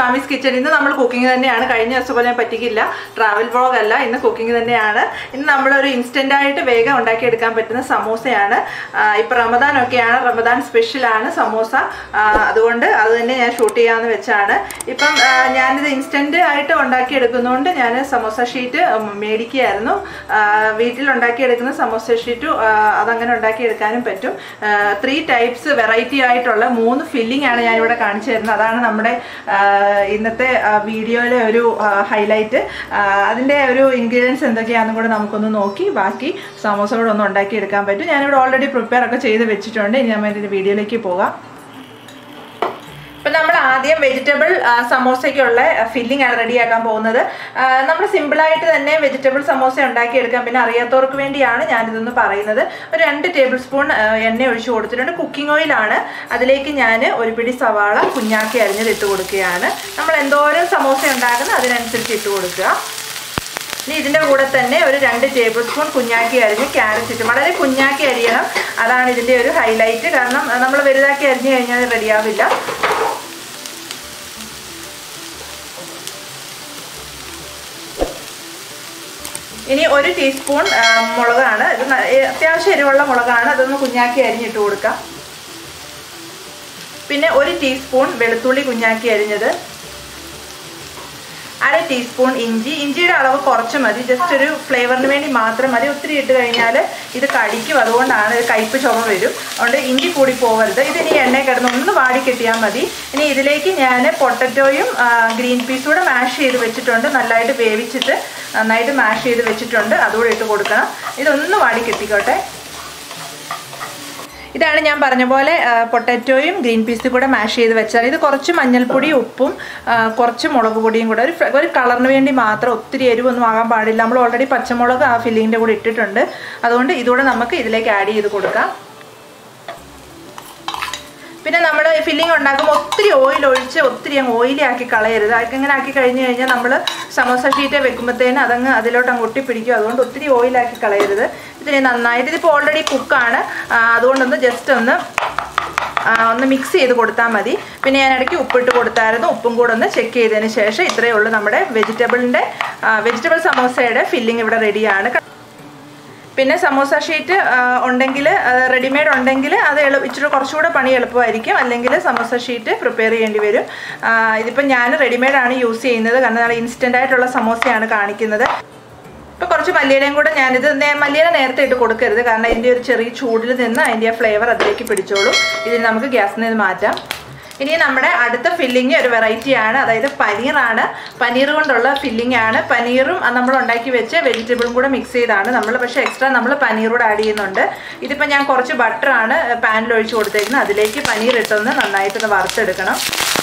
സ്വാമിസ് kitchen ഇന്ന് നമ്മൾ cooking തന്നെയാണ് കഴിഞ്ഞ ദിവസം പോലെ പറ്റിക്കില്ല ട്രാവൽ വ്ളോഗ് അല്ല ഇന്ന് കുക്കിംഗ് തന്നെയാണ് ഇന്ന് നമ്മളൊരു ഇൻസ്റ്റന്റ് ആയിട്ട് വേഗം ഉണ്ടാക്കിയെടുക്കാൻ പറ്റുന്ന സമോസയാണ് ആ, ഇപ്പൊ റമദാൻ ഒക്കെയാണ് റമദാൻ സ്പെഷ്യലാണ് സമോസ ആ, അതുകൊണ്ട് അത് തന്നെ ഞാൻ ഷൂട്ട് ചെയ്യാന്ന് വെച്ചാണ് ഇപ്പം ആ, ഞാനിത് ഇൻസ്റ്റന്റ് ആയിട്ട് ഉണ്ടാക്കിയെടുക്കുന്നതുകൊണ്ട് ഞാൻ സമോസ ഷീറ്റ് മേടിക്കുകയായിരുന്നു ആ, വീട്ടിൽ ഉണ്ടാക്കിയെടുക്കുന്ന സമോസ ഷീറ്റ് അതങ്ങനെ ഉണ്ടാക്കിയെടുക്കാനും പറ്റും ത്രീ ടൈപ്സ് വെറൈറ്റി ആയിട്ടുള്ള മൂന്ന് ഫില്ലിംഗ് ആണ് ഞാനിവിടെ കാണിച്ചു തരുന്നത് അതാണ് നമ്മുടെ ആ, ഇന്നത്തെ വീഡിയോയിലെ ഒരു ഹൈലൈറ്റ് അതിൻ്റെ ഒരു ഇൻഗ്രീഡിയൻസ് എന്തൊക്കെയാണെന്നും കൂടെ നമുക്കൊന്ന് നോക്കി ബാക്കി സമോസ കൂടെ ഒന്ന് ഉണ്ടാക്കിയെടുക്കാൻ പറ്റും ഞാനിവിടെ ഓൾറെഡി പ്രിപ്പയർ ഒക്കെ ചെയ്ത് വെച്ചിട്ടുണ്ട് ഇനി നമ്മൾ ഇതിൻ്റെ വീഡിയോയിലേക്ക് പോകാം ഇപ്പം നമ്മൾ ആദ്യം വെജിറ്റബിൾ സമോസയ്ക്കുള്ള ഫില്ലിംഗ് ആണ് റെഡിയാക്കാൻ പോകുന്നത് നമ്മൾ സിമ്പിളായിട്ട് തന്നെ വെജിറ്റബിൾ സമോസ ഉണ്ടാക്കിയെടുക്കാം പിന്നെ അറിയാത്തവർക്ക് വേണ്ടിയാണ് ഞാനിതൊന്ന് പറയുന്നത് ഒരു രണ്ട് ടേബിൾ സ്പൂൺ എണ്ണ ഒഴിച്ചു കൊടുത്തിട്ടുണ്ട് കുക്കിംഗ് ഓയിലാണ് അതിലേക്ക് ഞാൻ ഒരു പിടി സവാള കുഞ്ഞാക്കി അരിഞ്ഞത് ഇട്ട് കൊടുക്കുകയാണ് നമ്മൾ എന്തോരം സമോസ ഉണ്ടാക്കുന്നത് അതിനനുസരിച്ച് ഇട്ട് കൊടുക്കുക ഇനി ഇതിൻ്റെ കൂടെ തന്നെ ഒരു രണ്ട് ടേബിൾ സ്പൂൺ കുഞ്ഞാക്കി അരിഞ്ഞ് ക്യാരറ്റ് ഇട്ട് വളരെ കുഞ്ഞാക്കി അരിയണം അതാണ് ഇതിൻ്റെ ഒരു ഹൈലൈറ്റ് കാരണം നമ്മൾ വലുതാക്കി അരിഞ്ഞു കഴിഞ്ഞാൽ റെഡിയാവില്ല ഇനി ഒരു ടീസ്പൂൺ ആ, മുളകാണ് ഇത് ന- ഏ, അത്യാവശ്യം എരിവുള്ള മുളകാണ് അതൊന്ന് കുഞ്ഞാക്കി അരിഞ്ഞിട്ട് കൊടുക്കാം പിന്നെ ഒരു ടീസ്പൂൺ വെളുത്തുള്ളി കുഞ്ഞാക്കി അരിഞ്ഞത് അര ടീസ്പൂൺ ഇഞ്ചി ഇഞ്ചിയുടെ അളവ് കുറച്ച് മതി ജസ്റ്റ് ഒരു ഫ്ലേവറിന് വേണ്ടി മാത്രം മതി ഒത്തിരി ഇട്ട് കഴിഞ്ഞാൽ ഇത് കടിക്കും അതുകൊണ്ടാണ് ഇത് കയ്പ്പ് ചുമ വരും അതുകൊണ്ട് ഇഞ്ചി കൂടി പോകരുത് ഇത് ഇനി എണ്ണയിൽ കിടന്ന് ഒന്ന് വാടി കിട്ടിയാൽ മതി ഇനി ഇതിലേക്ക് ഞാൻ പൊട്ടറ്റോയും ഗ്രീൻ പീസും കൂടെ മാഷ് ചെയ്ത് വെച്ചിട്ടുണ്ട് നല്ലതായിട്ട് വേവിച്ചിട്ട് നന്നായിട്ട് മാഷ് ചെയ്ത് വെച്ചിട്ടുണ്ട് അതുകൂടെ ഇട്ട് കൊടുക്കണം ഇതൊന്ന് വാടി കിട്ടിക്കോട്ടെ ഇതാണ് ഞാൻ പറഞ്ഞ പോലെ പൊട്ടറ്റോയും ഗ്രീൻ പീസും കൂടെ മാഷ് ചെയ്ത് വെച്ചാൽ ഇത് കുറച്ച് മഞ്ഞൾപ്പൊടി ഉപ്പും ആ, കുറച്ച് മുളക് പൊടിയും കൂടെ ഒരു ഫ്ര- ഒരു കളറിന് വേണ്ടി മാത്രം ഒത്തിരി എരിവൊന്നും ആകാൻ പാടില്ല നമ്മൾ ഓൾറെഡി പച്ചമുളക് ആ ഫില്ലിങ്ങിൻ്റെ കൂടെ ഇട്ടിട്ടുണ്ട് അതുകൊണ്ട് ഇതുകൂടെ നമുക്ക് ഇതിലേക്ക് ആഡ് ചെയ്ത് കൊടുക്കാം പിന്നെ നമ്മൾ ഫില്ലിംഗ് ഉണ്ടാക്കുമ്പോൾ ഒത്തിരി ഓയിൽ ഒഴിച്ച് ഒത്തിരി അങ്ങ് ഓയിലി ആക്കി കളയരുത് അതൊക്കെ ഇങ്ങനെ ആക്കി കഴിഞ്ഞ് കഴിഞ്ഞാൽ നമ്മൾ സമോസ ഷീറ്റ് വെക്കുമ്പോഴത്തേന് അതങ്ങ് അതിലോട്ട് അങ്ങ് ഒട്ടിപ്പിടിക്കും അതുകൊണ്ട് ഒത്തിരി ഓയിലാക്കി കളയരുത് ഇതിന് നന്നായിട്ട് ഇതിപ്പോൾ ഓൾറെഡി കുക്കാണ് അതുകൊണ്ടൊന്ന് ജസ്റ്റ് ഒന്ന് ആ, ഒന്ന് മിക്സ് ചെയ്ത് കൊടുത്താൽ മതി പിന്നെ ഞാൻ ഇടയ്ക്ക് ഉപ്പിട്ട് കൊടുത്തായിരുന്നു ഉപ്പും കൂടെ ഒന്ന് ചെക്ക് ചെയ്തതിന് ശേഷം ഇത്രയേ ഉള്ളൂ നമ്മുടെ വെജിറ്റബിളിൻ്റെ വെജിറ്റബിൾ സമോസയുടെ ഫില്ലിംഗ് ഇവിടെ റെഡിയാണ് പിന്നെ സമോസ ഷീറ്റ് ഉണ്ടെങ്കിൽ റെഡിമെയ്ഡ് ഉണ്ടെങ്കിൽ അത് എളു ഇച്ചിരി കുറച്ചുകൂടെ പണി എളുപ്പമായിരിക്കും അല്ലെങ്കിൽ സമോസ ഷീറ്റ് പ്രിപ്പയർ ചെയ്യേണ്ടി വരും ആ, ഇതിപ്പോൾ ഞാൻ റെഡിമെയ്ഡ് ആണ് യൂസ് ചെയ്യുന്നത് കാരണം നല്ല ഇൻസ്റ്റൻ്റ് ആയിട്ടുള്ള സമോസയാണ് കാണിക്കുന്നത് ഇപ്പോൾ കുറച്ച് മല്ലിയിലയും കൂടെ ഞാനിത് നേ- മല്ലിയില നേരത്തെ ഇട്ട് കൊടുക്കരുത് കാരണം അതിൻ്റെ ഒരു ചെറിയ ചൂടിൽ നിന്ന് അതിൻ്റെ ആ ഫ്ലേവർ അതിലേക്ക് പിടിച്ചോളും ഇതിന് നമുക്ക് ഗ്യാസിൽ നിന്ന് മാറ്റാം ഇനി നമ്മുടെ അടുത്ത ഫില്ലിങ് ഒരു വെറൈറ്റി ആണ് അതായത് പനീറാണ് പനീർ കൊണ്ടുള്ള ഫില്ലിംഗ് ആണ് പനീറും അത് നമ്മൾ ഉണ്ടാക്കി വെച്ച് വെജിറ്റബിളും കൂടെ മിക്സ് ചെയ്താണ് നമ്മൾ പക്ഷേ എക്സ്ട്രാ നമ്മൾ പനീർ കൂടെ ആഡ് ചെയ്യുന്നുണ്ട് ഇതിപ്പോൾ ഞാൻ കുറച്ച് ബട്ടറാണ് പാനിൽ ഒഴിച്ച് കൊടുത്തേക്കുന്നത് അതിലേക്ക് പനീർ ഇട്ടൊന്ന് നന്നായിട്ടൊന്ന് വറുത്തെടുക്കണം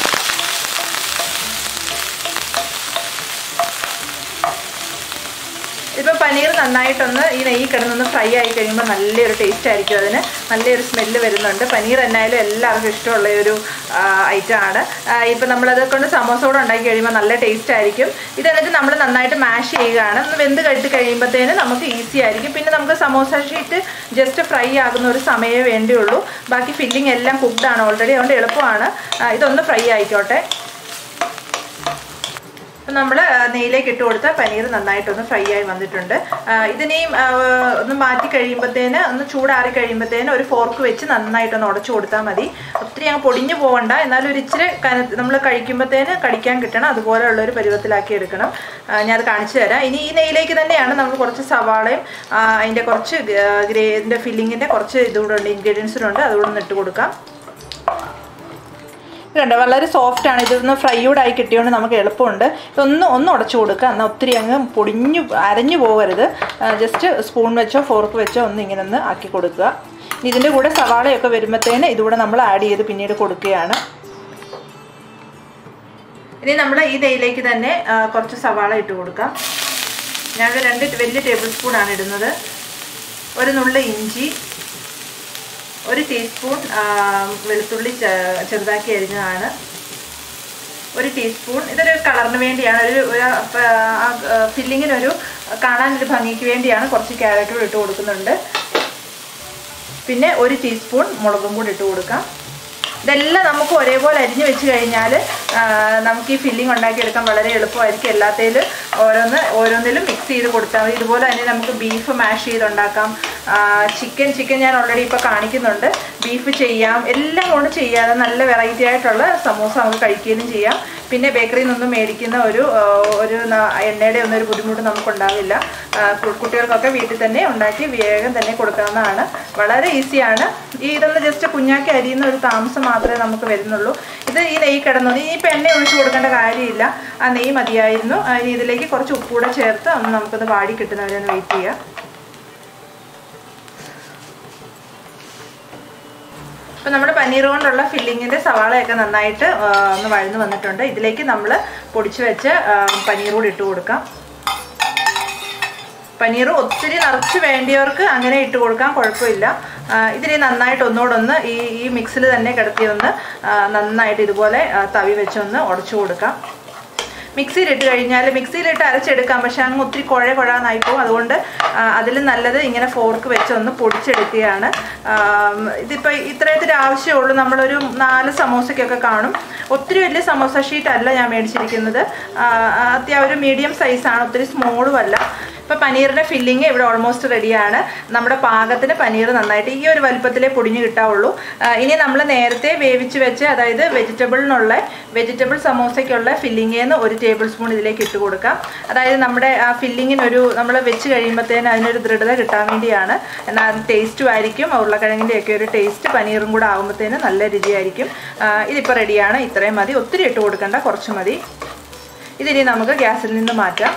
ഇപ്പോൾ പനീർ നന്നായിട്ടൊന്ന് ഈ നെയ്യ് കിടന്നൊന്ന് ഫ്രൈ ആയി കഴിയുമ്പോൾ നല്ലൊരു ടേസ്റ്റ് ആയിരിക്കും അതിന് നല്ലൊരു സ്മെല്ല് വരുന്നുണ്ട് പനീർ എന്നായാലും എല്ലാവർക്കും ഇഷ്ടമുള്ള ഒരു ഐറ്റം ആണ് ഇപ്പം നമ്മളത് കൊണ്ട് സമോസ കൂടെ ഉണ്ടാക്കി കഴിയുമ്പോൾ നല്ല ടേസ്റ്റ് ആയിരിക്കും ഇത് എന്നിട്ട് നമ്മൾ നന്നായിട്ട് മാഷ് ചെയ്യുകയാണ് ഒന്ന് വെന്ത് കെട്ടി കഴിയുമ്പോഴത്തേന് നമുക്ക് ഈസി ആയിരിക്കും പിന്നെ നമുക്ക് സമോസ ഷീറ്റ് ജസ്റ്റ് ഫ്രൈ ആകുന്ന ഒരു സമയമേ വേണ്ടിയുള്ളൂ ബാക്കി ഫില്ലിംഗ് എല്ലാം കുക്ക്ഡ് ആണ് ഓൾറെഡി അതുകൊണ്ട് എളുപ്പമാണ് ആ, ഇതൊന്ന് ഫ്രൈ ആയിക്കോട്ടെ അപ്പം നമ്മൾ നെയ്യിലേക്ക് ഇട്ട് കൊടുത്ത പനീർ നന്നായിട്ടൊന്ന് ഫ്രൈ ആയി വന്നിട്ടുണ്ട് ആ, ഇതിനെയും ആ, ഒന്ന് മാറ്റി കഴിയുമ്പോഴത്തേന് ഒന്ന് ചൂടാറി കഴിയുമ്പോഴത്തേന് ഒരു ഫോർക്ക് വെച്ച് നന്നായിട്ടൊന്ന് ഉടച്ചു കൊടുത്താൽ മതി ഒത്തിരി അങ്ങ് പൊടിഞ്ഞു പോകണ്ട എന്നാലും ഒരു ഇച്ചിരി നമ്മൾ കഴിക്കുമ്പോഴത്തേന് കടിക്കാൻ കിട്ടണം അതുപോലെയുള്ള ഒരു പരുവത്തിലാക്കി എടുക്കണം ആ, ഞാനത് കാണിച്ചു തരാം ഇനി ഈ നെയ്യിലേക്ക് തന്നെയാണ് നമ്മൾ കുറച്ച് സവാളയും ആ, അതിൻ്റെ കുറച്ച് ഗ്രേ ഇതിൻ്റെ ഫില്ലിങ്ങിൻ്റെ കുറച്ച് ഇതുകൂടെ ഉണ്ട് ഇൻഗ്രീഡിയൻസിനുണ്ട് അതുകൂടെ ഒന്ന് ഇട്ട് കൊടുക്കാം ഇത് കണ്ടോ വളരെ സോഫ്റ്റ് ആണ് ഇതൊന്ന് ഫ്രൈഡ് ആയി കിട്ടിയോണ്ട് നമുക്ക് എളുപ്പമുണ്ട് ഇതൊന്ന് ഒന്ന് ഉടച്ചു കൊടുക്കുക എന്നാൽ ഒത്തിരി അങ്ങ് പൊടിഞ്ഞു അരഞ്ഞു പോകരുത് ജസ്റ്റ് സ്പൂൺ വെച്ചോ ഫോർക്ക് വെച്ചോ ഒന്ന് ഇങ്ങനെ ഒന്ന് ആക്കി കൊടുക്കുക ഇനി ഇതിൻ്റെ കൂടെ സവാളയൊക്കെ വരുമ്പോഴത്തേന് ഇതുകൂടെ നമ്മൾ ആഡ് ചെയ്ത് പിന്നീട് കൊടുക്കുകയാണ് ഇനി നമ്മൾ ഈ നെയ്യിലേക്ക് തന്നെ ആ, കുറച്ച് സവാള ഇട്ട് കൊടുക്കാം ഞാൻ രണ്ട് വലിയ ടേബിൾ സ്പൂൺ ആണ് ഇടുന്നത് ഒരു നുള്ളി ഇഞ്ചി ഒരു ടീസ്പൂൺ ആ, വെളുത്തുള്ളി ചെ- ചെറുതാക്കി അരിഞ്ഞതാണ് ഒരു ടീസ്പൂൺ ഇതൊരു കളറിന് വേണ്ടിയാണ് ഒരു ഒരു, ആ, ആ, ഫില്ലിങ്ങിനൊരു കാണാനൊരു ഭംഗിക്ക് വേണ്ടിയാണ് കുറച്ച് ക്യാരറ്റ് കൂടി ഇട്ട് കൊടുക്കുന്നുണ്ട് പിന്നെ ഒരു ടീസ്പൂൺ മുളകും കൂടി ഇട്ട് കൊടുക്കാം ഇതെല്ലാം നമുക്ക് ഒരേപോലെ അരിഞ്ഞ് വെച്ച് കഴിഞ്ഞാൽ നമുക്ക് ഈ ഫില്ലിംഗ് ഉണ്ടാക്കിയെടുക്കാൻ വളരെ എളുപ്പമായിരിക്കും എല്ലാത്തേലും ഓരോന്ന് ഓരോന്നിലും മിക്സ് ചെയ്ത് കൊടുത്താൽ മതി ഇതുപോലെ തന്നെ നമുക്ക് ബീഫ് മാഷ് ചെയ്തുണ്ടാക്കാം ചിക്കൻ ചിക്കൻ ഞാൻ ഓൾറെഡി ഇപ്പോൾ കാണിക്കുന്നുണ്ട് ബീഫ് ചെയ്യാം എല്ലാം കൊണ്ട് ചെയ്യാതെ നല്ല വെറൈറ്റി ആയിട്ടുള്ള സമൂസ നമുക്ക് കഴിക്കുകയും ചെയ്യാം പിന്നെ ബേക്കറിയിൽ നിന്നൊന്നും മേടിക്കുന്ന ഒരു ആ, ഒരു ന- എണ്ണയുടെ ഒന്നും ഒരു ബുദ്ധിമുട്ട് നമുക്കുണ്ടാവില്ല ആ, കു- കുട്ടികൾക്കൊക്കെ വീട്ടിൽ തന്നെ ഉണ്ടാക്കി വേഗം തന്നെ കൊടുക്കാവുന്നതാണ് വളരെ ഈസിയാണ് ഈ ഇതൊന്ന് ജസ്റ്റ് കുഞ്ഞാക്കി അരിയുന്ന ഒരു താമസം മാത്രമേ നമുക്ക് വരുന്നുള്ളൂ ഇത് ഈ നെയ്യ് കിടന്നത് ഇനിയിപ്പോൾ എണ്ണ ഒഴിച്ചു കൊടുക്കേണ്ട കാര്യമില്ല ആ നെയ്യ് മതിയായിരുന്നു ആ, ഇനി ഇതിലേക്ക് കുറച്ച് ഉപ്പൂടെ ചേർത്ത് ഒന്ന് നമുക്കൊന്ന് വാടി കിട്ടുന്നവരെ ഒന്ന് വെയിറ്റ് ചെയ്യാം ഇപ്പം നമ്മുടെ പനീർ കൊണ്ടുള്ള ഫില്ലിങ്ങിൻ്റെ സവാളയൊക്കെ നന്നായിട്ട് ആ, ഒന്ന് വഴന്ന് വന്നിട്ടുണ്ട് ഇതിലേക്ക് നമ്മൾ പൊടിച്ച് വെച്ച് ആ, പനീർ കൂടി ഇട്ട് കൊടുക്കാം പനീർ ഒത്തിരി നിറച്ച് വേണ്ടിയവർക്ക് അങ്ങനെ ഇട്ട് കൊടുക്കാം കുഴപ്പമില്ല ആ, ഇതിനെ നന്നായിട്ട് ഒന്നുകൂടൊന്ന് ഈ ഈ മിക്സിൽ തന്നെ കിടത്തി ഒന്ന് ആ, നന്നായിട്ട് ഇതുപോലെ ആ, തവി വെച്ചൊന്ന് ഉടച്ചു കൊടുക്കാം മിക്സിയിലിട്ട് കഴിഞ്ഞാൽ മിക്സിയിലിട്ട് അരച്ചെടുക്കാം പക്ഷെ അങ്ങ് ഒത്തിരി കുഴ കുഴാന്നായി പോകും അതുകൊണ്ട് അതിൽ നല്ലത് ഇങ്ങനെ ഫോർക്ക് വെച്ച് ഒന്ന് പൊടിച്ചെടുക്കുകയാണ് ആം, ഇതിപ്പോൾ ഇത്രയത്തിന് ആവശ്യമുള്ളൂ നമ്മളൊരു നാല് സമോസയ്ക്കൊക്കെ കാണും ഒത്തിരി വലിയ സമോസ ഷീറ്റ് അല്ല ഞാൻ മേടിച്ചിരിക്കുന്നത് ആ, അത്യാവശ്യം ഒരു മീഡിയം സൈസാണ് ഒത്തിരി സ്മോളും അല്ല ഇപ്പോൾ പനീറിൻ്റെ ഫില്ലിങ് ഇവിടെ ഓൾമോസ്റ്റ് റെഡിയാണ് നമ്മുടെ പാകത്തിന് പനീർ നന്നായിട്ട് ഈ ഒരു വലുപ്പത്തിലേ പൊടിഞ്ഞ് കിട്ടാവുള്ളൂ ആ, ഇനി നമ്മൾ നേരത്തെ വേവിച്ച് വെച്ച് അതായത് വെജിറ്റബിളിനുള്ള വെജിറ്റബിൾ സമോസയ്ക്കുള്ള ഫില്ലിങ്ങേന്ന് ഒരു ടേബിൾ സ്പൂൺ ഇതിലേക്ക് ഇട്ട് കൊടുക്കാം അതായത് നമ്മുടെ ആ ഫില്ലിങ്ങിനൊരു നമ്മൾ വെച്ച് കഴിയുമ്പോഴത്തേന് അതിനൊരു ദൃഢത കിട്ടാൻ വേണ്ടിയാണ് എന്നാൽ ടേസ്റ്റും ആയിരിക്കും ഉരുളക്കിഴങ്ങിൻ്റെ ഒക്കെ ഒരു ടേസ്റ്റ് പനീറും കൂടെ ആകുമ്പോഴത്തേന് നല്ല രുചിയായിരിക്കും ആ, ഇതിപ്പോൾ റെഡിയാണ് ഇത്രയും മതി ഒത്തിരി ഇട്ട് കൊടുക്കണ്ട കുറച്ച് മതി ഇതിനി നമുക്ക് ഗ്യാസിൽ നിന്ന് മാറ്റാം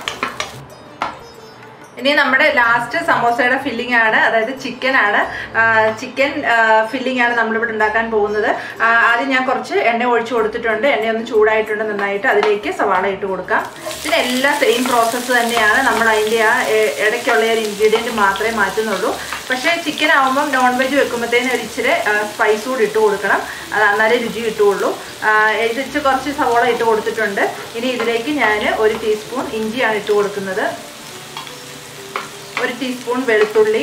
ഇനി നമ്മുടെ ലാസ്റ്റ് സമോസയുടെ ഫില്ലിംഗ് ആണ് അതായത് ചിക്കൻ ആണ് ചിക്കൻ ഫില്ലിംഗ് ആണ് നമ്മളിവിടെ ഉണ്ടാക്കാൻ പോകുന്നത് ആ, ആദ്യം ഞാൻ കുറച്ച് എണ്ണ ഒഴിച്ചു കൊടുത്തിട്ടുണ്ട് എണ്ണ ഒന്ന് ചൂടായിട്ടുണ്ട് നന്നായിട്ട് അതിലേക്ക് സവാള ഇട്ട് കൊടുക്കാം ഇതിനെല്ലാം സെയിം പ്രോസസ്സ് തന്നെയാണ് നമ്മൾ അതിൻ്റെ ആ എ- ഇടയ്ക്കുള്ള ഒരു ഇൻഗ്രീഡിയൻറ്റ് മാത്രമേ മാറ്റുന്നുള്ളൂ പക്ഷേ ചിക്കൻ ആകുമ്പം നോൺ വെജ് വെക്കുമ്പോഴത്തേന് ഒരു ഇച്ചിരി സ്പൈസ് കൂടി ഇട്ട് കൊടുക്കണം അത് എന്നാലേ രുചി കിട്ടുകയുള്ളൂ ആ, ഇത് ഇച്ചിരി കുറച്ച് സവാള ഇട്ട് കൊടുത്തിട്ടുണ്ട് ഇനി ഇതിലേക്ക് ഞാൻ ഒരു ടീസ്പൂൺ ഇഞ്ചിയാണ് ഇട്ട് കൊടുക്കുന്നത് ഒരു ടീസ്പൂൺ വെളുത്തുള്ളി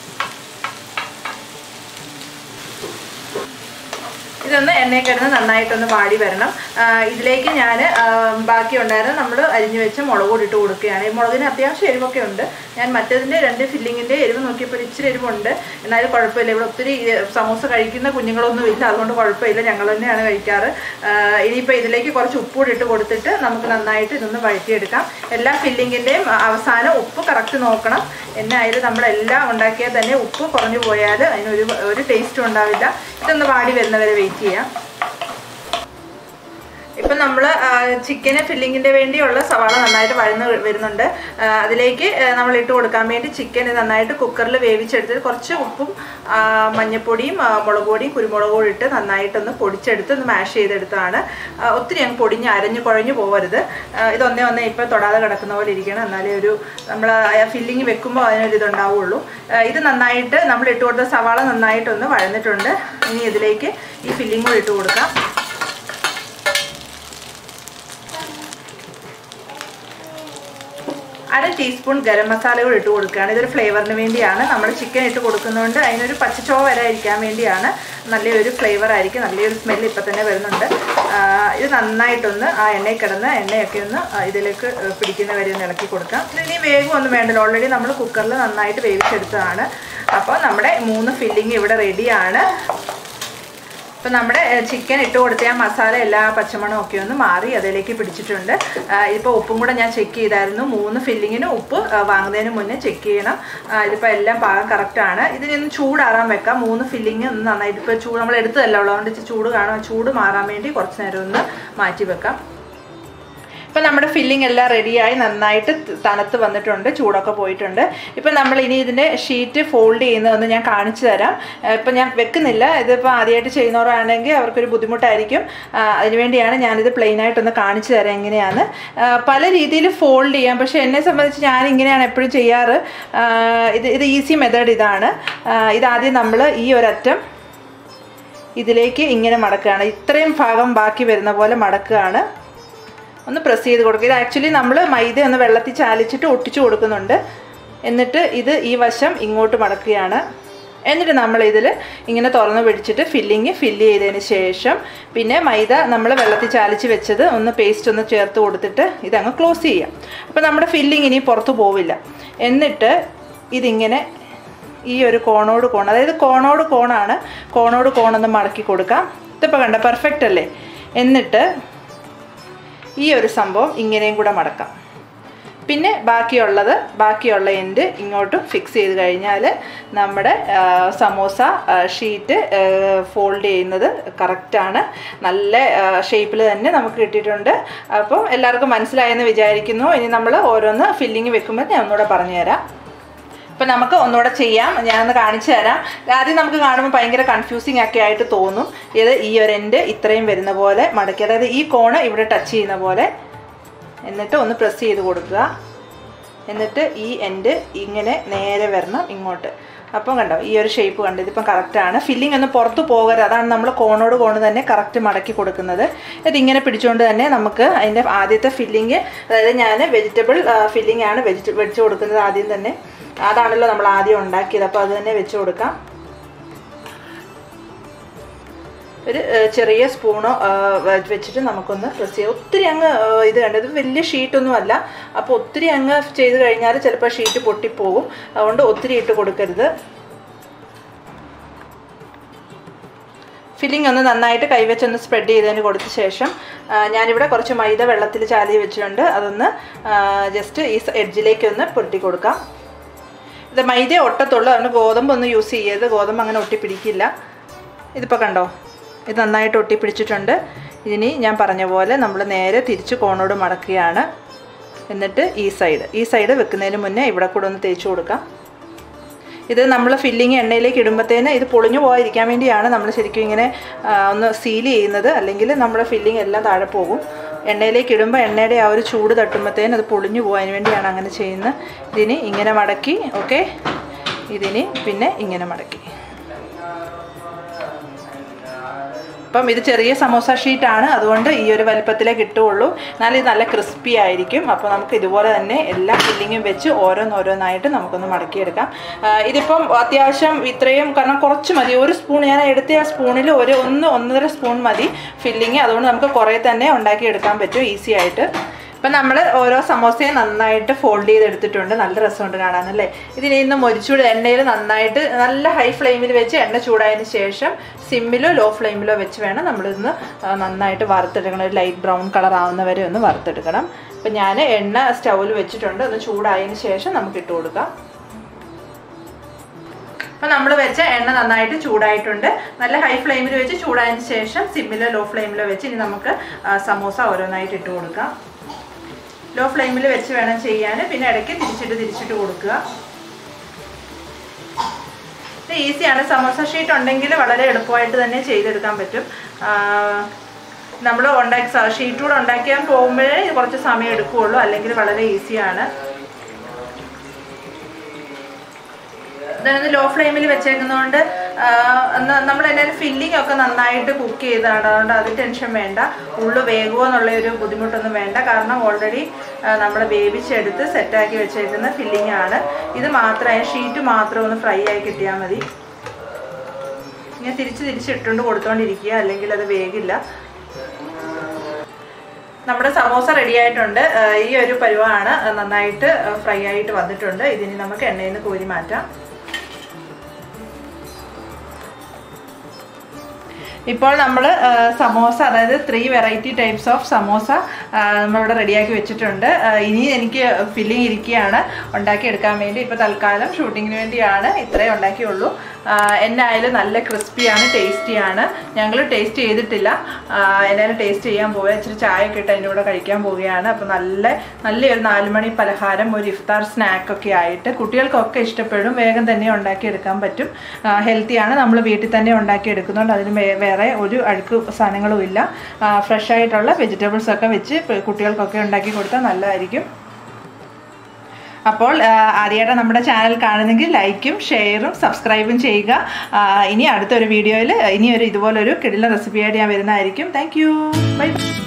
ഇതൊന്ന് എണ്ണയിൽ കിടന്ന് നന്നായിട്ടൊന്ന് വാടി വരണം ആ, ഇതിലേക്ക് ഞാൻ ബാക്കി ഉണ്ടായിരുന്ന നമ്മൾ അരിഞ്ഞു വെച്ച മുളക് കൂടി ഇട്ട് കൊടുക്കുകയാണ് ഈ മുളകിന് അത്യാവശ്യം എരിവൊക്കെ ഉണ്ട് ഞാൻ മറ്റേതിൻ്റെ രണ്ട് ഫില്ലിങ്ങിൻ്റെ എരിവ് നോക്കിയപ്പോൾ ഒരു ഇച്ചിരി എരിവുണ്ട് എന്നാലും കുഴപ്പമില്ല ഇവിടെ ഒത്തിരി ഏ, സമോസ കഴിക്കുന്ന കുഞ്ഞുങ്ങളൊന്നും ഇല്ല അതുകൊണ്ട് കുഴപ്പമില്ല ഞങ്ങൾ തന്നെയാണ് കഴിക്കാറ് ആ, ഇനിയിപ്പോൾ ഇതിലേക്ക് കുറച്ച് ഉപ്പ് കൂടി ഇട്ട് കൊടുത്തിട്ട് നമുക്ക് നന്നായിട്ട് ഇതൊന്ന് വഴറ്റിയെടുക്കാം എല്ലാ ഫില്ലിങ്ങിൻ്റെയും അവസാനം ഉപ്പ് കറക്റ്റ് നോക്കണം എന്നായാലും നമ്മളെല്ലാം ഉണ്ടാക്കിയാൽ തന്നെ ഉപ്പ് കുറഞ്ഞു പോയാൽ അതിനൊരു ഒരു ടേസ്റ്റും ഉണ്ടാവില്ല ഇതൊന്ന് വാടി വരുന്നവരെ വെയിറ്റ് ചെയ്യാം ഇപ്പം നമ്മൾ ചിക്കന് ഫില്ലിങ്ങിൻ്റെ വേണ്ടിയുള്ള സവാള നന്നായിട്ട് വഴന്ന് വരുന്നുണ്ട് ആ, അതിലേക്ക് ആ, നമ്മൾ ഇട്ട് കൊടുക്കാൻ വേണ്ടി ചിക്കൻ നന്നായിട്ട് കുക്കറിൽ വേവിച്ചെടുത്ത് കുറച്ച് ഉപ്പും ആ, മഞ്ഞൾപ്പൊടിയും ആ, മുളക് പൊടിയും കുരുമുളക് പൊടി ഇട്ട് നന്നായിട്ടൊന്ന് പൊടിച്ചെടുത്ത് ഒന്ന് മാഷ് ചെയ്തെടുത്താണ് ആ, ഒത്തിരി അങ്ങ് പൊടിഞ്ഞ് അരഞ്ഞ് കുഴഞ്ഞു പോകരുത് ആ, ഇതൊന്നേ ഒന്നേ ഇപ്പോൾ തൊടാതെ കിടക്കുന്ന പോലെ ഇരിക്കണം എന്നാലേ ഒരു നമ്മൾ ഫില്ലിങ് വെക്കുമ്പോൾ അതിനൊരു ഇതുണ്ടാവുള്ളൂ ആ, ഇത് നന്നായിട്ട് നമ്മൾ ഇട്ട് കൊടുത്ത സവാള നന്നായിട്ടൊന്ന് വഴന്നിട്ടുണ്ട് ഇനി ഇതിലേക്ക് ഈ ഫില്ലിംഗ് കൂടി ഇട്ട് കൊടുക്കാം അര ടീസ്പൂൺ ഗരം മസാല കൂടി ഇട്ട് കൊടുക്കുകയാണ് ഇതൊരു ഫ്ലേവറിന് വേണ്ടിയാണ് നമ്മൾ ചിക്കൻ ഇട്ട് കൊടുക്കുന്നതുകൊണ്ട് അതിനൊരു പച്ചച്ചോ വരാതിരിക്കാൻ വേണ്ടിയാണ് നല്ലൊരു ഫ്ലേവർ ആയിരിക്കും നല്ലൊരു സ്മെല്ല് ഇപ്പം തന്നെ വരുന്നുണ്ട് ആ, ഇത് നന്നായിട്ടൊന്ന് ആ എണ്ണയിൽ കിടന്ന് എണ്ണയൊക്കെ ഒന്ന് ആ, ഇതിലേക്ക് പിടിക്കുന്ന വരെ ഒന്ന് ഇളക്കി കൊടുക്കാം ഇതിനി വേഗം ഒന്നും വേണ്ടല്ലോ ഓൾറെഡി നമ്മൾ കുക്കറിൽ നന്നായിട്ട് വേവിച്ചെടുത്തതാണ് അപ്പോൾ നമ്മുടെ മൂന്ന് ഫില്ലിങ് ഇവിടെ റെഡിയാണ് ഇപ്പം നമ്മുടെ ചിക്കൻ ഇട്ട് കൊടുത്ത ആ മസാല എല്ലാ പച്ചമണവും ഒക്കെ ഒന്ന് മാറി അതിലേക്ക് പിടിച്ചിട്ടുണ്ട് ഇപ്പോൾ ഉപ്പും കൂടെ ഞാൻ ചെക്ക് ചെയ്തായിരുന്നു മൂന്ന് ഫില്ലിങ്ങിന് ഉപ്പ് ആ, വാങ്ങുന്നതിന് മുന്നേ ചെക്ക് ചെയ്യണം ഇതിപ്പോൾ എല്ലാം പാകം കറക്റ്റാണ് ഇതിനൊന്ന് ചൂടാറാൻ വെക്കാം മൂന്ന് ഫില്ലിങ് ഒന്ന് നന്നായിട്ട് ഇപ്പോൾ ചൂട് നമ്മൾ എടുത്തതല്ല ഉള്ളതുകൊണ്ട് ഇച്ചിരി ചൂട് കാണാം ചൂട് മാറാൻ വേണ്ടി കുറച്ച് നേരം ഒന്ന് മാറ്റി വെക്കാം ഇപ്പം നമ്മുടെ ഫില്ലിംഗ് എല്ലാം റെഡിയായി നന്നായിട്ട് ത- തണുത്ത് വന്നിട്ടുണ്ട് ചൂടൊക്കെ പോയിട്ടുണ്ട് ഇപ്പം നമ്മൾ ഇനി ഇതിൻ്റെ ഷീറ്റ് ഫോൾഡ് ചെയ്യുന്നതൊന്ന് ഞാൻ കാണിച്ചു തരാം ഇപ്പം ഞാൻ വെക്കുന്നില്ല ഇതിപ്പോൾ ആദ്യമായിട്ട് ചെയ്യുന്നവരാണെങ്കിൽ അവർക്കൊരു ബുദ്ധിമുട്ടായിരിക്കും ആ, അതിനുവേണ്ടിയാണ് ഞാനിത് പ്ലെയിൻ ആയിട്ടൊന്ന് കാണിച്ചു തരാം എങ്ങനെയാണ് ആ, പല രീതിയിൽ ഫോൾഡ് ചെയ്യാം പക്ഷേ എന്നെ സംബന്ധിച്ച് ഞാൻ ഇങ്ങനെയാണ് എപ്പോഴും ചെയ്യാറ് ആ, ഇത് ഇത് ഈസി മെത്തേഡ് ഇതാണ് ആ, ഇതാദ്യം നമ്മൾ ഈ ഒരറ്റം ഇതിലേക്ക് ഇങ്ങനെ മടക്കുകയാണ് ഇത്രയും ഭാഗം ബാക്കി വരുന്ന പോലെ മടക്കുകയാണ് ഒന്ന് പ്രസ് ചെയ്ത് കൊടുക്കുക ഇത് ആക്ച്വലി നമ്മൾ മൈദ ഒന്ന് വെള്ളത്തിൽ ചാലിച്ചിട്ട് ഒട്ടിച്ചു കൊടുക്കുന്നുണ്ട് എന്നിട്ട് ഇത് ഈ വശം ഇങ്ങോട്ട് മടക്കുകയാണ് എന്നിട്ട് നമ്മൾ ഇതിൽ ഇങ്ങനെ തുറന്ന് പിടിച്ചിട്ട് ഫില്ലിങ് ഫില്ല് ചെയ്തതിന് ശേഷം പിന്നെ മൈദ നമ്മൾ വെള്ളത്തിൽ ചാലിച്ച് വെച്ചത് ഒന്ന് പേസ്റ്റ് ഒന്ന് ചേർത്ത് കൊടുത്തിട്ട് ഇതങ്ങ് ക്ലോസ് ചെയ്യാം അപ്പോൾ നമ്മുടെ ഫില്ലിങ് ഇനി പുറത്ത് പോവില്ല എന്നിട്ട് ഇതിങ്ങനെ ഈ ഒരു കോണോട് കോൺ അതായത് കോണോട് കോണാണ് കോണോട് കോണൊന്ന് മടക്കി കൊടുക്കാം ഇതിപ്പോൾ കണ്ട പെർഫെക്റ്റ് അല്ലേ എന്നിട്ട് ഈ ഒരു സംഭവം ഇങ്ങനെയും കൂടെ മടക്കാം പിന്നെ ബാക്കിയുള്ളത് ബാക്കിയുള്ള എൻഡ് ഇങ്ങോട്ടും ഫിക്സ് ചെയ്ത് കഴിഞ്ഞാൽ നമ്മുടെ ആ, സമോസ ആ, ഷീറ്റ് ഫോൾഡ് ചെയ്യുന്നത് കറക്റ്റാണ് നല്ല ഷേപ്പിൽ തന്നെ നമുക്ക് കിട്ടിയിട്ടുണ്ട് അപ്പോൾ എല്ലാവർക്കും മനസ്സിലായെന്ന് വിചാരിക്കുന്നു ഇനി നമ്മൾ ഓരോന്ന് ഫില്ലിങ് വെക്കുമ്പോൾ ഞാൻ ഒന്നുകൂടെ പറഞ്ഞുതരാം അപ്പം നമുക്ക് ഒന്നുകൂടെ ചെയ്യാം ഞാനൊന്ന് കാണിച്ചു തരാം ആദ്യം നമുക്ക് കാണുമ്പോൾ ഭയങ്കര കൺഫ്യൂസിങ് ഒക്കെ ആയിട്ട് തോന്നും ഇത് ഈ ഒരു എൻഡ് ഇത്രയും വരുന്ന പോലെ മടക്കി അതായത് ഈ കോണ് ഇവിടെ ടച്ച് ചെയ്യുന്ന പോലെ എന്നിട്ട് ഒന്ന് പ്രസ് ചെയ്ത് കൊടുക്കുക എന്നിട്ട് ഈ എൻഡ് ഇങ്ങനെ നേരെ വരണം ഇങ്ങോട്ട് അപ്പം കണ്ടോ ഈ ഒരു ഷേപ്പ് കണ്ടോ ഇതിപ്പം കറക്റ്റാണ് ഫില്ലിംഗ് ഒന്ന് പുറത്ത് പോകരുത് അതാണ് നമ്മൾ കോണോട് കോണ് തന്നെ കറക്റ്റ് മടക്കി കൊടുക്കുന്നത് ഇതിങ്ങനെ പിടിച്ചുകൊണ്ട് തന്നെ നമുക്ക് അതിൻ്റെ ആദ്യത്തെ ഫില്ലിങ് അതായത് ഞാൻ വെജിറ്റബിൾ ഫില്ലിംഗ് ആണ് വെജിറ്റ വെച്ച് കൊടുക്കുന്നത് ആദ്യം തന്നെ അതാണല്ലോ നമ്മൾ ആദ്യം ഉണ്ടാക്കിയത് അപ്പോൾ അത് തന്നെ വെച്ച് കൊടുക്കാം ഒരു ഏഹ്, ചെറിയ സ്പൂണോ ഏഹ്, വെ- വെച്ചിട്ട് നമുക്കൊന്ന് പ്രസ് ചെയ്യാം ഒത്തിരി അങ്ങ് ഏഹ്, ഇത് കണ്ടത് വലിയ ഷീറ്റൊന്നും അല്ല അപ്പോൾ ഒത്തിരി അങ്ങ് ചെയ്ത് കഴിഞ്ഞാൽ ചിലപ്പോൾ ഷീറ്റ് പൊട്ടിപ്പോകും അതുകൊണ്ട് ഒത്തിരി ഇട്ട് കൊടുക്കരുത് ഫില്ലിംഗ് ഒന്ന് നന്നായിട്ട് കൈവച്ചൊന്ന് സ്പ്രെഡ് ചെയ്തതിന് കൊടുത്ത ശേഷം ആ, ഞാനിവിടെ കുറച്ച് മൈദ വെള്ളത്തിൽ ചാലി വെച്ചിട്ടുണ്ട് അതൊന്ന് ജസ്റ്റ് ഈ എഡ്ജിലേക്ക് ഒന്ന് പൊട്ടി കൊടുക്കാം ഇത് മൈദ ഒട്ടത്തുള്ളൂ അതുകൊണ്ട് ഗോതമ്പ് ഒന്നും യൂസ് ചെയ്യരുത് ഗോതമ്പ് അങ്ങനെ ഒട്ടിപ്പിടിക്കില്ല ഇതിപ്പോൾ കണ്ടോ ഇത് നന്നായിട്ട് ഒട്ടിപ്പിടിച്ചിട്ടുണ്ട് ഇനി ഞാൻ പറഞ്ഞ പോലെ നമ്മൾ നേരെ തിരിച്ച് കോണോട് മടക്കുകയാണ് എന്നിട്ട് ഈ സൈഡ് ഈ സൈഡ് വെക്കുന്നതിന് മുന്നേ ഇവിടെ കൂടെ ഒന്ന് തേച്ച് കൊടുക്കാം ഇത് നമ്മൾ ഫില്ലിങ് എണ്ണയിലേക്ക് ഇടുമ്പോഴത്തേന് ഇത് പൊളിഞ്ഞു പോകാതിരിക്കാൻ വേണ്ടിയാണ് നമ്മൾ ശരിക്കും ഇങ്ങനെ ആ, ഒന്ന് സീൽ ചെയ്യുന്നത് അല്ലെങ്കിൽ നമ്മുടെ ഫില്ലിങ് എല്ലാം താഴെ പോകും എണ്ണയിലേക്ക് ഇടുമ്പോൾ എണ്ണയുടെ ആ ഒരു ചൂട് തട്ടുമ്പോഴത്തേന് അത് പൊളിഞ്ഞു പോകാൻ വേണ്ടിയാണ് അങ്ങനെ ചെയ്യുന്നത് ഇതിന് ഇങ്ങനെ മടക്കി ഓക്കെ ഇതിന് പിന്നെ ഇങ്ങനെ മടക്കി അപ്പം ഇത് ചെറിയ സമോസ ഷീറ്റാണ് അതുകൊണ്ട് ഈ ഒരു വലിപ്പത്തിലേ കിട്ടുകയുള്ളൂ എന്നാലും ഇത് നല്ല ക്രിസ്പി ആയിരിക്കും അപ്പോൾ നമുക്ക് ഇതുപോലെ തന്നെ എല്ലാ ഫില്ലിങ്ങും വെച്ച് ഓരോന്നോരോന്നായിട്ട് നമുക്കൊന്ന് മടക്കിയെടുക്കാം ആ, ഇതിപ്പം അത്യാവശ്യം ഇത്രയും കാരണം കുറച്ച് മതി ഒരു സ്പൂൺ ഞാൻ എടുത്ത ആ സ്പൂണിൽ ഒരു ഒന്ന് ഒന്നര സ്പൂൺ മതി ഫില്ലിങ് അതുകൊണ്ട് നമുക്ക് കുറേ തന്നെ ഉണ്ടാക്കിയെടുക്കാൻ പറ്റും ഈസി ആയിട്ട് ഇപ്പം നമ്മൾ ഓരോ സമോസയും നന്നായിട്ട് ഫോൾഡ് ചെയ്തെടുത്തിട്ടുണ്ട് നല്ല രസമുണ്ട് കാണാനല്ലേ ഇതിനെ ഇന്ന് മൊരിച്ചൂട് എണ്ണയിൽ നന്നായിട്ട് നല്ല ഹൈ ഫ്ലെയിമിൽ വെച്ച് എണ്ണ ചൂടായതിന് ശേഷം സിമ്മിലോ ലോ ഫ്ലെയിമിലോ വെച്ച് വേണം നമ്മളിന്ന് ആ, നന്നായിട്ട് വറുത്തെടുക്കണം ഒരു ലൈറ്റ് ബ്രൗൺ കളർ ആവുന്നവരെ ഒന്ന് വറുത്തെടുക്കണം അപ്പം ഞാൻ എണ്ണ സ്റ്റൗവിൽ വെച്ചിട്ടുണ്ട് ഒന്ന് ചൂടായതിന് ശേഷം നമുക്ക് ഇട്ട് കൊടുക്കാം അപ്പം നമ്മൾ വെച്ച എണ്ണ നന്നായിട്ട് ചൂടായിട്ടുണ്ട് നല്ല ഹൈ ഫ്ലെയിമിൽ വെച്ച് ചൂടായതിന് ശേഷം സിമ്മിലോ ലോ ഫ്ലെയിമിലോ വെച്ച് ഇനി നമുക്ക് ആ, സമോസ ഓരോന്നായിട്ട് ഇട്ട് കൊടുക്കാം ലോ ഫ്ലെയിമിൽ വെച്ച് വേണം ചെയ്യാൻ പിന്നെ ഇടയ്ക്ക് തിരിച്ചിട്ട് തിരിച്ചിട്ട് കൊടുക്കുക ഇത് ഈസിയാണ് സമോസ ഷീറ്റ് ഉണ്ടെങ്കിൽ വളരെ എളുപ്പമായിട്ട് തന്നെ ചെയ്തെടുക്കാൻ പറ്റും നമ്മൾ ഉണ്ടാക്കി ഷീറ്റ് കൂടെ ഉണ്ടാക്കിയാൽ പോകുമ്പോഴേ ഇത് കുറച്ച് സമയം എടുക്കുകയുള്ളൂ അല്ലെങ്കിൽ വളരെ ഈസിയാണ് ഇതൊന്ന് ലോ ഫ്ലെയിമിൽ വെച്ചേക്കുന്നതുകൊണ്ട് നമ്മൾ എന്നാലും ഫില്ലിംഗ് ഒക്കെ നന്നായിട്ട് കുക്ക് ചെയ്തതാണ് അതുകൊണ്ട് അത് ടെൻഷൻ വേണ്ട ഉള്ളു വേകുമോ എന്നുള്ള ഒരു ബുദ്ധിമുട്ടൊന്നും വേണ്ട കാരണം ഓൾറെഡി നമ്മൾ വേവിച്ചെടുത്ത് സെറ്റാക്കി വെച്ചേക്കുന്ന ഫില്ലിംഗ് ആണ് ഇത് മാത്രമേ ഷീറ്റ് മാത്രം ഒന്ന് ഫ്രൈ ആയി കിട്ടിയാൽ മതി ഇങ്ങനെ തിരിച്ച് തിരിച്ചിട്ടുകൊണ്ട് കൊടുത്തോണ്ടിരിക്കുക അല്ലെങ്കിൽ അത് വേഗില്ല നമ്മുടെ സമോസ റെഡി ആയിട്ടുണ്ട് ആ, ഈ ഒരു പരുവമാണ് നന്നായിട്ട് ഫ്രൈ ആയിട്ട് വന്നിട്ടുണ്ട് ഇതിനി നമുക്ക് എണ്ണയിൽ നിന്ന് കോരി മാറ്റാം ഇപ്പോൾ നമ്മൾ സമോസ അതായത് three variety types of samosa ആ, നമ്മളിവിടെ റെഡിയാക്കി വെച്ചിട്ടുണ്ട് ആ, ഇനി എനിക്ക് ഫില്ലിംഗ് ഇരിക്കുകയാണ് ഉണ്ടാക്കിയെടുക്കാൻ വേണ്ടി ഇപ്പോൾ തൽക്കാലം ഷൂട്ടിങ്ങിന് വേണ്ടിയാണ് ഇത്രയും ഉണ്ടാക്കിയുള്ളൂ ആ, എന്നായാലും നല്ല ക്രിസ്പിയാണ് ടേസ്റ്റിയാണ് ഞങ്ങൾ ടേസ്റ്റ് ചെയ്തിട്ടില്ല ആ, എന്നാലും ടേസ്റ്റ് ചെയ്യാൻ പോവുക ഇച്ചിരി ചായ ഒക്കെ ഇട്ട് അതിൻ്റെ കൂടെ കഴിക്കാൻ പോവുകയാണ് അപ്പോൾ നല്ല നല്ലൊരു നാലുമണി പലഹാരം ഒരു ഇഫ്താർ സ്നാക്കൊക്കെ ആയിട്ട് കുട്ടികൾക്കൊക്കെ ഇഷ്ടപ്പെടും വേഗം തന്നെ ഉണ്ടാക്കിയെടുക്കാൻ പറ്റും ഹെൽത്തിയാണ് നമ്മൾ വീട്ടിൽ തന്നെ ഉണ്ടാക്കിയെടുക്കുന്നുണ്ട് അതിന് വേ- വേറെ ഒരു അഴുക്ക് സാധനങ്ങളും ഇല്ല ഫ്രഷ് ആയിട്ടുള്ള വെജിറ്റബിൾസ് ഒക്കെ വെച്ച് പ് കുട്ടികൾക്കൊക്കെ ഉണ്ടാക്കി കൊടുത്താൽ നല്ലതായിരിക്കും അപ്പോൾ ആദ്യമായിട്ട് നമ്മുടെ ചാനൽ കാണുന്നെങ്കിൽ ലൈക്കും ഷെയറും സബ്സ്ക്രൈബും ചെയ്യുക ആ, ഇനി അടുത്തൊരു വീഡിയോയിൽ ഇനി ഒരു ഇതുപോലൊരു കിടില റെസിപ്പിയായിട്ട് ഞാൻ വരുന്നതായിരിക്കും താങ്ക് യു ബൈ